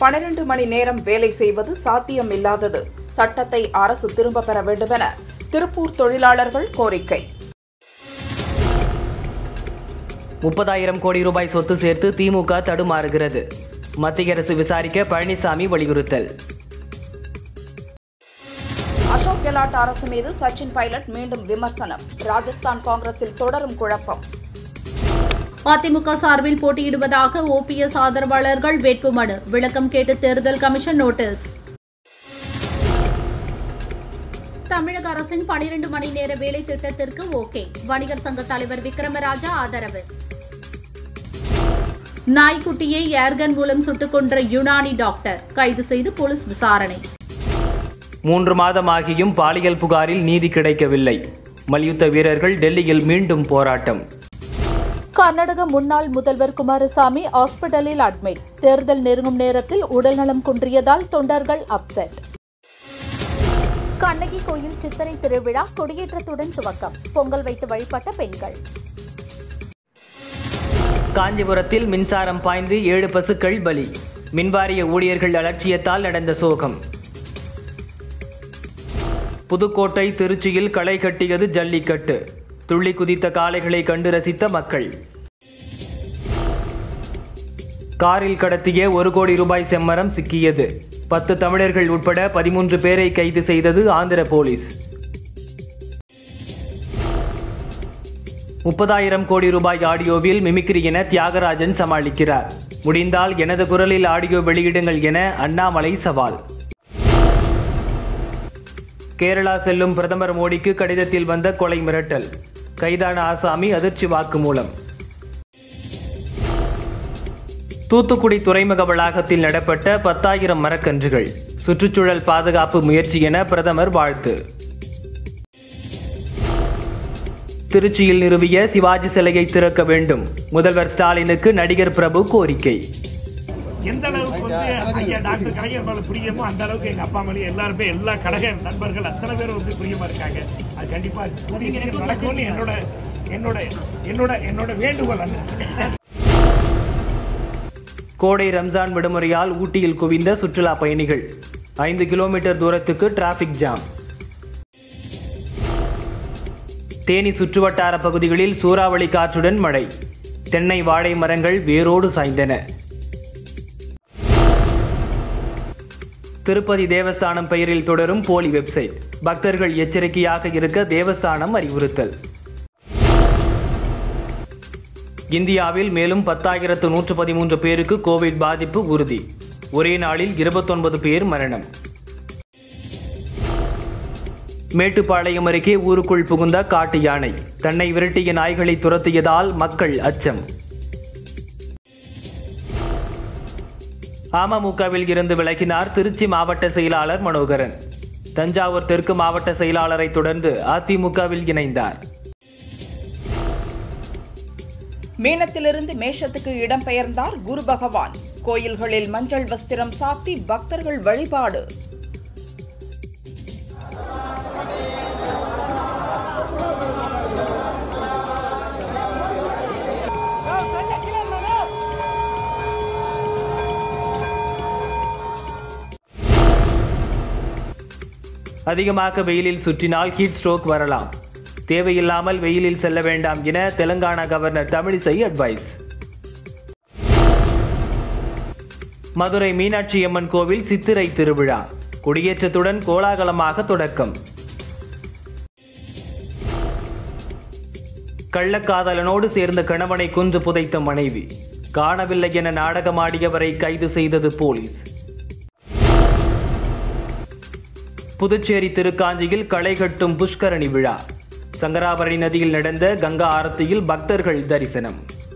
பனிரெண்டு மணி நேரம் வேலை செய்வது சாத்தியமில்லாதது சட்டத்தை அரசு திரும்ப பெற வேண்டுமென திருப்பூர் தொழிலாளர்கள் கோரிக்கை முப்பதாயிரம் கோடி ரூபாய் சொத்து சேர்த்து திமுக தடுமாறுகிறது மத்திய அரசு விசாரிக்க பழனிசாமி வலியுறுத்தல் அசோக் கெலாட் அரசு மீது சச்சின் பைலட் மீண்டும் விமர்சனம் ராஜஸ்தான் காங்கிரஸில் தொடரும் குழப்பம் அதிமுக சார்பில் போட்டியிடுவதாக ஓபிஎஸ் ஆதரவாளர்கள் வேட்புமனு விளக்கம் கேட்டு தேர்தல் கமிஷன் நோட்டீஸ் தமிழக அரசின் பனிரெண்டு மணி நேர வேலை திட்டத்திற்கு ஓகே வணிகர் சங்க தலைவர் விக்ரமராஜா ஆதரவு நாய்க்குட்டியை ஏர்கன் மூலம் சுட்டுக் கொன்ற யுனானி டாக்டர் கைது செய்து போலீஸ் விசாரணை மூன்று மாதமாகியும் பாலியல் புகாரில் நீதி கிடைக்கவில்லை மல்யுத்த வீரர்கள் டெல்லியில் மீண்டும் போராட்டம் கர்நாடக முன்னாள் முதல்வர் குமாரசாமி ஹாஸ்பிட்டலில் அட்மிட் தேர்தல் நெருங்கும் நேரத்தில் உடல்நலம் குன்றியதால் தொண்டர்கள் அப்செட் கண்ணகி கோயில் சித்திரை திருவிழா கொடியேற்றத்துடன் துவக்கம் பொங்கல் வைத்து வழிபட்ட பெண்கள் காஞ்சிபுரத்தில் மின்சாரம் பாய்ந்து ஏழு பசுக்கள் பலி மின்வாரிய ஊழியர்கள் அலட்சியத்தால் நடந்த சோகம் புதுக்கோட்டை திருச்சியில் களை கட்டியது ஜல்லிக்கட்டு துள்ளி குதித்த காளைகளை கண்டு ரசித்த மக்கள் காரில் கடத்திய ஒரு கோடி ரூபாய் செம்மரம் சிக்கியது பத்து தமிழர்கள் உட்பட பதிமூன்று பேரை கைது செய்தது ஆந்திர போலீஸ் முப்பதாயிரம் கோடி ரூபாய் ஆடியோவில் மிமிக்ரி என தியாகராஜன் சமாளிக்கிறார் முடிந்தால் எனது குரலில் ஆடியோ வெளியிடுங்கள் என அண்ணாமலை சவால் கேரளா செல்லும் பிரதமர் மோடிக்கு கடிதத்தில் வந்த கொலை மிரட்டல் கைதான ஆசாமி அதிர்ச்சி வாக்குமூலம் தூத்துக்குடி துறைமுக வளாகத்தில் நடப்பட்ட பத்தாயிரம் மரக்கன்றுகள் சுற்றுச்சூழல் பாதுகாப்பு முயற்சி என பிரதமர் வாழ்த்து திருச்சியில் நிறுவிய சிவாஜி சிலையை திறக்க வேண்டும் முதல்வர் ஸ்டாலினுக்கு நடிகர் பிரபு கோரிக்கை எந்த அளவுக்கு வந்து ஐயா டாக்டர் கலைஞர் மேல பிரியமோ அந்த அளவுக்கு எங்க அப்பா மேலே எல்லாருமே எல்லா கழக நண்பர்கள் அத்தனை பேரும் வந்து பிரியமா இருக்காங்க அது கண்டிப்பா கூடிய சீக்கிரம் நடக்கும்னு என்னோட என்னோட என்னோட என்னோட வேண்டுகோள் அந்த கோடை ரம்ஜான் விடுமுறையால் ஊட்டியில் குவிந்த சுற்றுலா பயணிகள் ஐந்து கிலோமீட்டர் தூரத்துக்கு டிராபிக் ஜாம் தேனி சுற்றுவட்டார பகுதிகளில் சூறாவளி காற்றுடன் மழை தென்னை வாழை மரங்கள் வேரோடு சாய்ந்தன திருப்பதி தேவஸ்தானம் பெயரில் தொடரும் போலி வெப்சைட் பக்தர்கள் எச்சரிக்கையாக இருக்க தேவஸ்தானம் அறிவுறுத்தல் இந்தியாவில் மேலும் பத்தாயிரத்து நூற்று பதிமூன்று பேருக்கு கோவிட் பாதிப்பு உறுதி ஒரே நாளில் இருபத்தொன்பது பேர் மரணம் மேட்டுப்பாளையம் அருகே ஊருக்குள் புகுந்த காட்டு யானை தன்னை விரட்டிய நாய்களை துரத்தியதால் மக்கள் அச்சம் அமமுகவில் இருந்து விலகினார் திருச்சி மாவட்ட செயலாளர் மனோகரன் தஞ்சாவூர் தெற்கு மாவட்ட செயலாளரை தொடர்ந்து அதிமுகவில் இணைந்தார் மீனத்திலிருந்து மேஷத்துக்கு இடம்பெயர்ந்தார் குரு பகவான் கோயில்களில் மஞ்சள் வஸ்திரம் சாத்தி பக்தர்கள் வழிபாடு அதிகமாக வெயிலில் சுற்றினால் ஹீட் ஸ்ட்ரோக் வரலாம் தேவையில்லாமல் வெயிலில் செல்ல வேண்டாம் என தெலங்கானா கவர்னர் தமிழிசை அட்வைஸ் மதுரை மீனாட்சி அம்மன் கோவில் சித்திரை திருவிழா கொடியேற்றத்துடன் கோலாகலமாக தொடக்கம் கள்ளக்காதலனோடு சேர்ந்த கணவனை கொன்று புதைத்த மனைவி காணவில்லை என நாடகமாடியவரை கைது செய்தது போலீஸ் புதுச்சேரி திருக்காஞ்சியில் களை கட்டும் புஷ்கரணி விழா சங்கராபரணி நதியில் நடந்த கங்கா ஆரத்தியில் பக்தர்கள் தரிசனம்